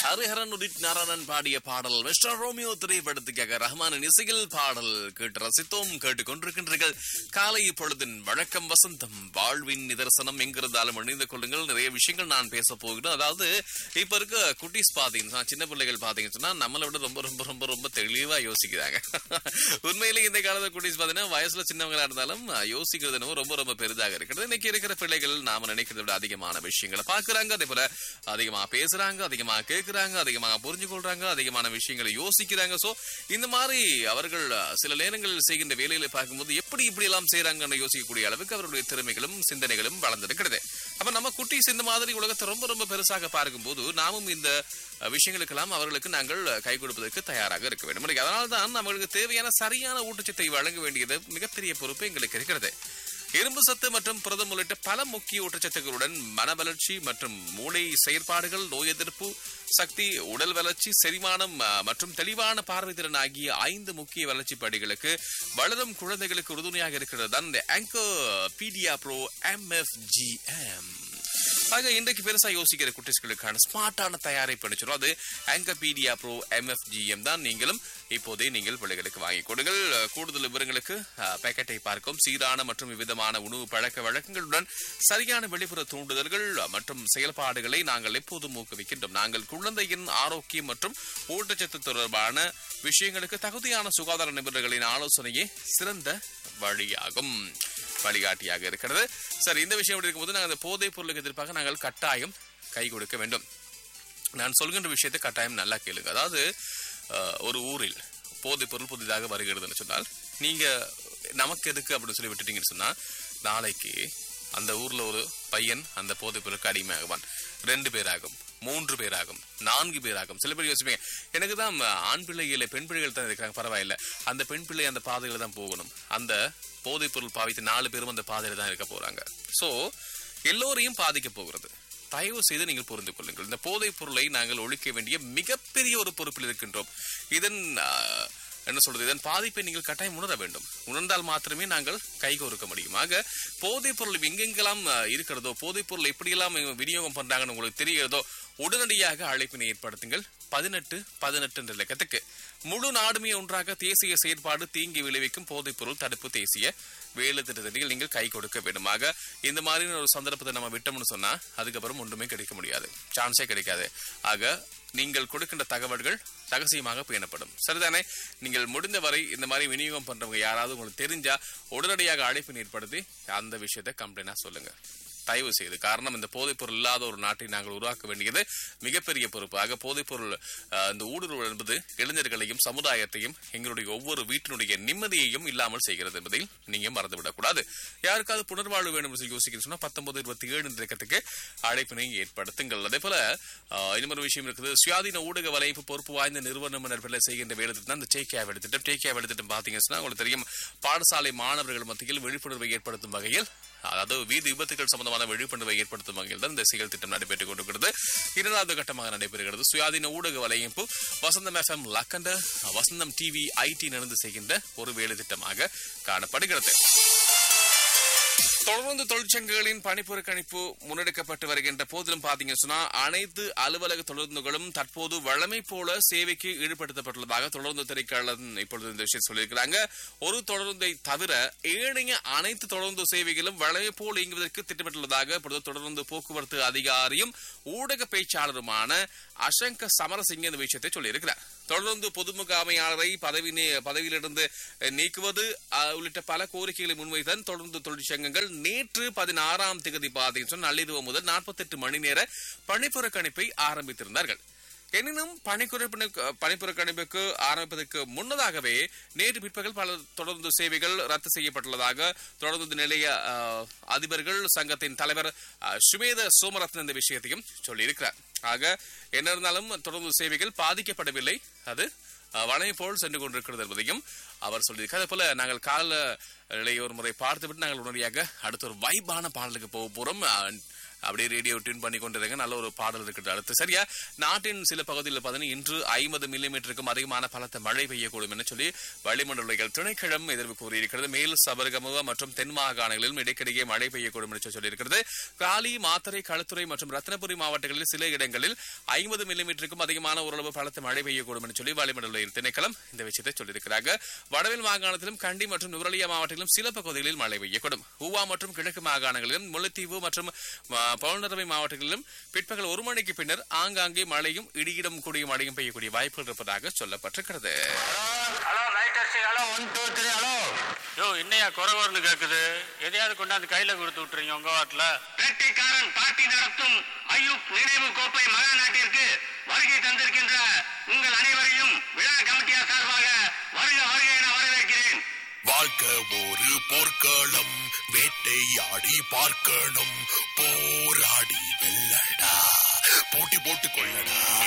ஹரிஹரன் உதித் நாராயணன் பாடிய பாடல் mister Romeo திரைப்படத்துக்காக ரஹ்மானின் இசையில் பாடல் கேட்டு ரசித்தோம் கேட்டுக் கொண்டிருக்கின்றீர்கள் காலை பொழுதின் வழக்கம் வசந்தம் வாழ்வின் நிதர்சனம் எங்கிருந்தாலும் இணைந்து கொள்ளுங்கள் நிறைய விஷயங்கள் நான் பேச போகிறேன் அதாவது இப்ப இருக்க குட்டீஸ் பாத்தீங்கன்னா சின்ன பிள்ளைகள் பாத்தீங்கன்னு சொன்னா நம்மளை விட ரொம்ப ரொம்ப ரொம்ப ரொம்ப தெளிவா யோசிக்கிறாங்க உண்மையிலே இந்த காலத்துல குட்டீஸ் பாத்தீங்கன்னா வயசுல சின்னவங்களா இருந்தாலும் யோசிக்கிறது என்னவோ ரொம்ப ரொம்ப பெரிதாக இருக்கிறது இன்னைக்கு இருக்கிற பிள்ளைகள் நாம நினைக்கிறத விட அதிகமான விஷயங்களை பாக்குறாங்க அதே போல அதிகமா பேசுறாங்க அதிகமா கேட்கறாங்க அதிகமாக புரிஞ்சு கொள்றாங்க அதிகமான விஷயங்களை யோசிக்கிறாங்க சோ இந்த மாதிரி அவர்கள் சில நேரங்களில் செய்கின்ற வேலைகளை பார்க்கும்போது எப்படி இப்படி எல்லாம் செய்யறாங்கன்னு யோசிக்கக்கூடிய அளவுக்கு அவருடைய திறமைகளும் சிந்தனைகளும் வளர்ந்திருக்கிறது அப்ப நம்ம குட்டீஸ் இந்த மாதிரி உலகத்தை ரொம்ப ரொம்ப பெருசாக பார்க்கும்போது நாமும் இந்த அஹ், விஷயங்களுக்கெல்லாம் அவர்களுக்கு நாங்கள் கை கொடுப்பதற்கு தயாராக இருக்க வேண்டும் அதனால தான் நம்மளுக்கு தேவையான சரியான ஊட்டச்சத்தை வழங்க வேண்டியது மிகப்பெரிய பொறுப்பு எங்களுக்கு இருக்கிறது இரும்பு சத்து மற்றும் புரதம் உள்ளிட்ட பல முக்கிய ஊட்டச்சத்துக்களுடன் மன வளர்ச்சி மற்றும் மூளை செயற்பாடுகள் நோய் எதிர்ப்பு சக்தி உடல் வளர்ச்சி செரிமானம் அஹ், மற்றும் தெளிவான பார்வை திறன் ஆகிய ஐந்து முக்கிய வளர்ச்சி படிகளுக்கு வளரும் குழந்தைகளுக்கு உறுதுணையாக இருக்கிறது தான் இந்த ஆங்கோ பீடியா ப்ரோ எம்எஃப்ஜிஎம் ஆக இன்றைக்கு பெருசா யோசிக்கிற குட்டீஸ்களுக்கான ஸ்மார்ட்டான தயாரிப்பு அனுப்பிச்சிடும் அது ஆங்கபீடியா ப்ரோ எம்எஃப்ஜிஎம் தான் நீங்களும் இப்போதே நீங்கள் பிள்ளைகளுக்கு வாங்கி கொடுங்கள் அஹ், கூடுதல் விவரங்களுக்கு அஹ், பேக்கெட்டை பார்க்கும் சீரான மற்றும் விதமான உணவு பழக்க வழக்கங்களுடன் சரியான வெளிப்புற தூண்டுதல்கள் மற்றும் செயல்பாடுகளை நாங்கள் எப்போதும் ஊக்குவிக்கின்றோம் நாங்கள் குழந்தையின் ஆரோக்கியம் மற்றும் ஊட்டச்சத்து தொடர்பான விஷயங்களுக்கு தகுதியான சுகாதார நிபுணர்களின் ஆலோசனையே சிறந்த வழியாகும் வழிகாட்டியாக இருக்கிறது சரி இந்த விஷயம் எப்படி இருக்கும்போது நாங்கள் அந்த போதைப் பொருளுக்கு எதிர்ப்பாக நாங்கள் கட்டாயம் கை கொடுக்க வேண்டும் நான் சொல்கின்ற விஷயத்தை கட்டாயம் நல்லா கேளுங்க அதாவது அஹ், ஒரு ஊரில் போதைப் பொருள் புதிதாக வருகிறதுன்னு சொன்னால் நீங்க நமக்கு எதுக்கு அப்படின்னு சொல்லி விட்டுட்டீங்கன்னு சொன்னா நாளைக்கு அந்த ஊர்ல ஒரு பையன் அந்த போதைப் பொருளுக்கு அடிமையாகுவான் ரெண்டு பேராகும் மூன்று பேராகும் நான்கு பேராகும் சில பேர் யோசிப்பீங்க எனக்கு தான் ஆண் பிள்ளைகள பெண் பிள்ளைகள் தான் இருக்கிறாங்க பரவாயில்ல அந்த பெண் பிள்ளை அந்த பாதையில தான் போகணும் அந்த போதைப் பொருள் பாவித்த நாலு பேரும் அந்த பாதையில தான் இருக்க போறாங்க சோ எல்லோரையும் பாதிக்க போகிறது தயவு செய்து நீங்கள் புரிந்து கொள்ளுங்கள் இந்த போதைப் பொருளை நாங்கள் ஒழிக்க வேண்டிய மிகப்பெரிய ஒரு பொறுப்பில் இருக்கின்றோம் இதன் ஆஹ், என்ன சொல்றது இதன் பாதிப்பை நீங்கள் கட்டாயம் உணர வேண்டும் உணர்ந்தால் மாத்திரமே நாங்கள் கைகோர்க்க முடியும் ஆக போதைப் பொருள் எங்கெங்கெல்லாம் ஆஹ், இருக்கிறதோ போதைப் பொருள் எப்படியெல்லாம் விநியோகம் பண்றாங்கன்னு உங்களுக்கு தெரிகிறதோ உடனடியாக அழைப்பினை ஏற்படுத்துங்கள் பதினெட்டு பதினெட்டு என்ற இலக்கத்துக்கு முழு நாடுமே ஒன்றாக தேசிய செயற்பாடு தீங்கி விளைவிக்கும் போதைப் பொருள் தடுப்பு தேசிய வேலை திட்டத்தில் நீங்கள் கை கொடுக்க வேண்டுமாக இந்த மாதிரி ஒரு சந்தர்ப்பத்தை நம்ம விட்டோம்னு சொன்னா அதுக்கப்புறம் ஒன்றுமே கிடைக்க முடியாது சான்ஸே கிடைக்காது ஆக நீங்கள் கொடுக்கின்ற தகவல்கள் ரகசியமாக பேணப்படும் சரிதானே நீங்கள் முடிந்தவரை இந்த மாதிரி விநியோகம் பண்றவங்க யாராவது உங்களுக்கு தெரிஞ்சா உடனடியாக அழைப்பு ஏற்படுத்தி அந்த விஷயத்தை கம்ப்ளைண்டா சொல்லுங்க தயவு செய்து காரணம் இந்த போதைப் பொருள் இல்லாத ஒரு நாட்டை நாங்கள் உருவாக்க வேண்டியது மிகப்பெரிய பொறுப்பு ஆக போதைப் பொருள் அஹ், இந்த ஊடுருவல் என்பது இளைஞர்களையும் சமுதாயத்தையும் எங்களுடைய ஒவ்வொரு வீட்டினுடைய நிம்மதியையும் இல்லாமல் செய்கிறது என்பதை நீங்க மறந்துவிடக் கூடாது யாருக்காவது புனர்வாழ்வு வேணும் என்று யோசிக்கிறேன் சொன்னா பத்தொன்பது இருபத்தி ஏழு இலக்கத்துக்கு அழைப்பினை ஏற்படுத்துங்கள் அதே போல அஹ், இன்னொரு விஷயம் இருக்குது சுயாதீன ஊடக வலைப்பு பொறுப்பு வாய்ந்த நிறுவனம் நண்பர்களை செய்கின்ற வேலை திட்டம் இந்த டேக்கியா திட்டம் டேக்கியா திட்டம் பாத்தீங்கன்னா சொன்னா உங்களுக்கு தெரியும் பாடசாலை மாணவர்கள் மத்தியில் விழிப்புணர்வை ஏற்படுத்தும் வகையில் அதாவது வீதி விபத்துகள் சம்பந்தமான விழிப்புணர்வை ஏற்படுத்தும் வகையில் தான் இந்த செயல் திட்டம் நடைபெற்றுக் கொண்டிருக்கிறது இரண்டாவது கட்டமாக நடைபெறுகிறது சுயாதீன ஊடக வலையமைப்பு வசந்தம் எஃப்எம் லக்கண்ட வசந்தம் டிவி ஐடி நடந்து செய்கின்ற ஒரு வேலை திட்டமாக காணப்படுகிறது தொடர்ந்து தொழிற்சங்கங்களின் பணிப்புறக்கணிப்பு முன்னெடுக்கப்பட்டு வருகின்ற போதிலும் பாத்தீங்கன்னு சொன்னா அனைத்து அலுவலக தொடர்ந்துகளும் தற்போது வழமை போல சேவைக்கு ஈடுபடுத்தப்பட்டுள்ளதாக தொடர்ந்து திரைக்காளர் இப்பொழுது இந்த விஷயம் சொல்லியிருக்கிறாங்க ஒரு தொடர்ந்தை தவிர ஏனைய அனைத்து தொடர்ந்து சேவைகளும் வழமை போல் இயங்குவதற்கு திட்டமிட்டுள்ளதாக இப்பொழுது தொடர்ந்து போக்குவரத்து அதிகாரியும் ஊடக பேச்சாளருமான அசங்க சமரசிங்க இந்த விஷயத்தை சொல்லியிருக்கிறார் தொடர்ந்து பொதுமுக அமையாளரை பதவி நீ- பதவியிலிருந்து அஹ், நீக்குவது அஹ், உள்ளிட்ட பல கோரிக்கைகளை முன்வைத்தான் தொடர்ந்து தொழிற்சங்கங்கள் நேற்று பதினாறாம் தேதி பாத்தீங்கன்னா நள்ளிரவு முதல் 48 மணி நேர பணிப்புறக்கணிப்பை ஆரம்பித்திருந்தார்கள் எனினும் பணிக்குறைப்பு பணிப்புறக்கணிப்புக்கு ஆரம்பிப்பதற்கு முன்னதாகவே நேற்று பிற்பகல் பல தொடர்ந்து சேவைகள் ரத்து செய்யப்பட்டுள்ளதாக தொடர்ந்து நிலைய அஹ், அதிபர்கள் சங்கத்தின் தலைவர் அஹ், சுமேத சோமரத்ன இந்த விஷயத்தையும் சொல்லியிருக்கிறார் ஆக என்ன இருந்தாலும் தொடர்ந்து சேவைகள் பாதிக்கப்படவில்லை அது அஹ், வழமை போல் சென்று கொண்டிருக்கிறது என்பதையும் அவர் சொல்லியிருக்கார் அதே போல நாங்கள் கால நிலையை ஒரு முறை பார்த்துவிட்டு நாங்கள் உடனடியாக அடுத்த ஒரு வைபான பாடலுக்கு போக போறோம் அஹ், அப்படியே ரேடியோ டியூன் பண்ணி கொண்டிருங்க நல்ல ஒரு பாடல் இருக்குது அடுத்து சரியா நாட்டின் சில பகுதிகளில் பார்த்தீங்கன்னா இன்று ஐம்பது மில்லிமீட்டருக்கும் அதிகமான பலத்த மழை பெய்யக்கூடும் என சொல்லி வளிமண்டலங்கள் திணைக்களம் எதிர்ப்பு கூறியிருக்கிறது மேல் சபரகமுக மற்றும் தென் மாகாணங்களிலும் இடைக்கிடையே மழை பெய்யக்கூடும் என்று சொல்லியிருக்கிறது காலி மாத்தறை களுத்துறை மற்றும் ரத்னபுரி மாவட்டங்களில் சில இடங்களில் ஐம்பது மில்லிமீட்டருக்கும் அதிகமான ஓரளவு பலத்த மழை பெய்யக்கூடும் என்று சொல்லி வளிமண்டல திணைக்களம் இந்த விஷயத்தை சொல்லியிருக்கிறாங்க வடவில் மாகாணத்திலும் கண்டி மற்றும் நுவரலியா மாவட்டங்களிலும் சில பகுதிகளில் மழை பெய்யக்கூடும் ஊவா மற்றும் கிழக்கு மாகாணங்களிலும் முல்லைத்தீவு மற்றும் பவுனரவை மாவட்டங்களிலும் பிற்பகல் ஒரு மணிக்கு பின்னர் ஆங்காங்கே மழையும் இடியிடம் கூடிய மழையும் பெய்யக்கூடிய வாய்ப்புகள் இருப்பதாக சொல்லப்பட்டிருக்கிறது hello writers hello one two three hello yo என்னையா குறவர்னு கேக்குது எதையாவது கொண்டாந்து கையில கொடுத்து விட்டுறீங்க உங்க வாட்டில் வேட்டைக்காரன் பாட்டி நடத்தும் ஐயூப் நினைவு கோப்பை மகாநாட்டிற்கு வருகை தந்திருக்கின்ற உங்கள் அனைவரையும் விழா கமிட்டியார் சார்பாக வருக வருக என வரவேற்கிறேன் வாழ்க்கை ஒரு போர்க்களம் வேட்டையாடி பார்க்கணும் போராடி வெல்லடா போட்டி போட்டு கொள்ளடா